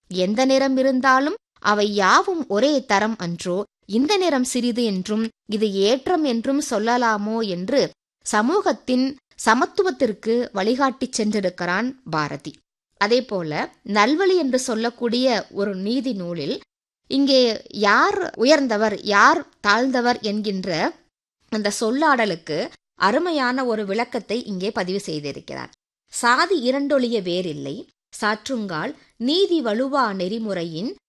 எந்த நிறம் இருந்தாலும் அவை யாவும் ஒரே தரம் அன்றோ இந்த நிறம் சிறிது என்றும் இது ஏற்றம் என்றும் சொல்லலாமோ என்று சமூகத்தின் சமத்துவத்திற்கு வழிகாட்டிச் சென்றிருக்கிறான் பாரதி அதேபோல நல்வழி என்று சொல்லக்கூடிய ஒரு நீதி நூலில் இங்கே யார் உயர்ந்தவர் யார் தாழ்ந்தவர் என்கின்ற அந்த சொல்லாடலுக்கு அருமையான ஒரு விளக்கத்தை இங்கே பதிவு செய்திருக்கிறார் சாதி இரண்டொழிய வேறில்லை சாற்றுங்கால் நீதி வலுவா நெறிமுறையின்